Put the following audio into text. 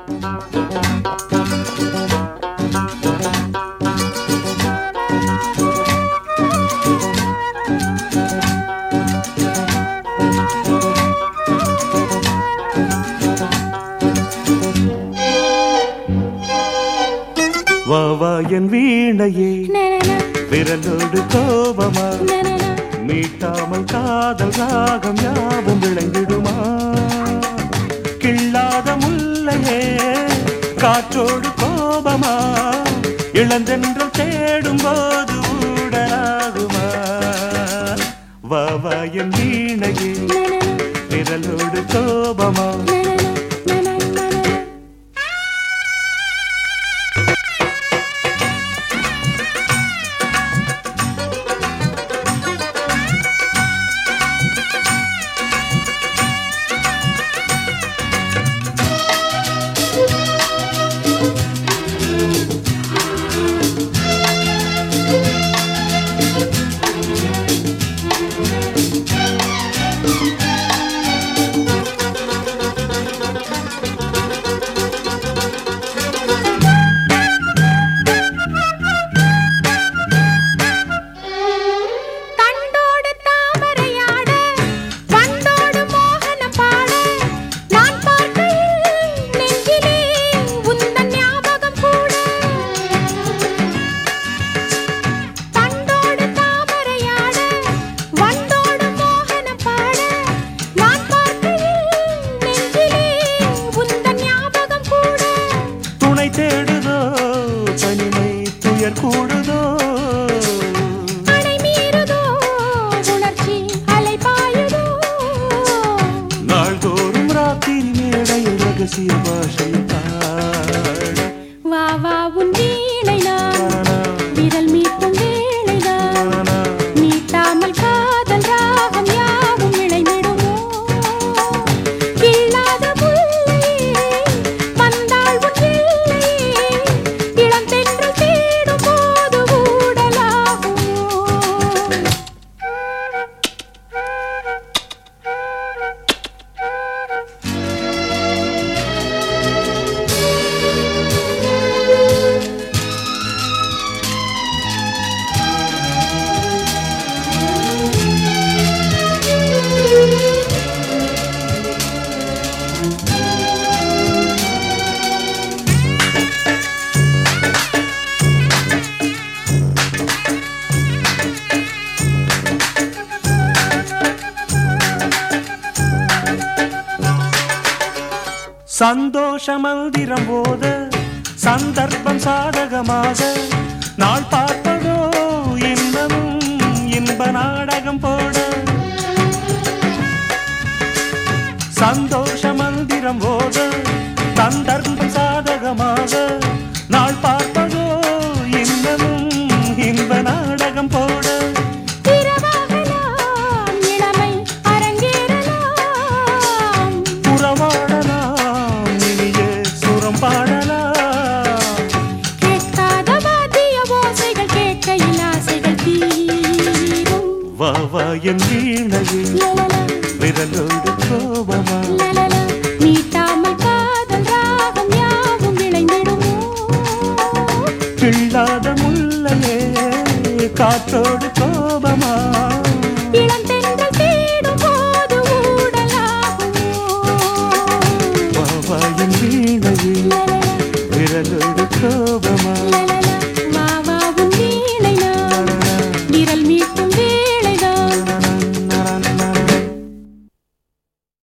வா வா என் வீணையே விரலோடு கோபமா மீட்டாமல் காதல் ராகம் யாவும் விளைந்திடுமா கிள்ளாத முல்லையே காற்றோடு கோபமா இளந்தென்றல் தேடும் போது ஊடலாகுமா வா வா என் வீணையே விரலோடு கோபமா தண்டோடு தாமரையாட வண்டோடு மோகனம் பாட நான் பார்க்கையில் நெஞ்சிலே உந்தன் ஞாபகம் கூட தண்டோடு தாமரையாட வண்டோடு மோகனம் பாட நான் பார்க்கையில் நெஞ்சிலே உந்தன் ஞாபகம் கூட துணை தேடுதோ தனிமை துயர் கூடுதோ அணை மீறுதோ உணர்ச்சி அலை பாயுதோ நாள்தோறும் ராத்திரி மேடையில் ரகசிய பாஷையில் பாட வா வா உன் வீணை நான் விரல் மீட்டும் வேளைதான் மீட்டாமல் காதல் ராகம் யாவும் இழைந்திடுமோ கிள்ளாத முல்லையே வந்தாள் உன் எல்லையே இளம் தென்றல் தேடும் போது ஊடலாகுமோ சந்தோஷ மந்திரம் போத சந்தர்ப்பம் சாதகமாக நாள் பார்ப்பதோ இன்பமும் இன்ப நாடகம் போட சந்தோஷ மந்திரம் போத சந்தர்ப்பம் சாதகமாக நாள் பார்ப்பதோ இன்பமும் இன்ப நாடகம் போட இரவாகலாம் இளமை அரங்கேறலாம் புறவாடலாம் இனிய சுரம் பாடலாம் கேட்காத வாத்திய ஓசைகள் கேட்கையில் ஆசைகள் தீரும் வா வா என் வீணையே லலலா, விரலோடு கோபமா லலலா, மீட்டாமல் காதல் ராகம் யாவும் விளைந்திடுமோ கிள்ளாத முல்லையே காற்றோடு கோபமா இளம் தென்றல் தேடும் போது ஊடலாகுமோ வா வா என் வீணையே லலலா, விரலோடு கோபமா லலலா,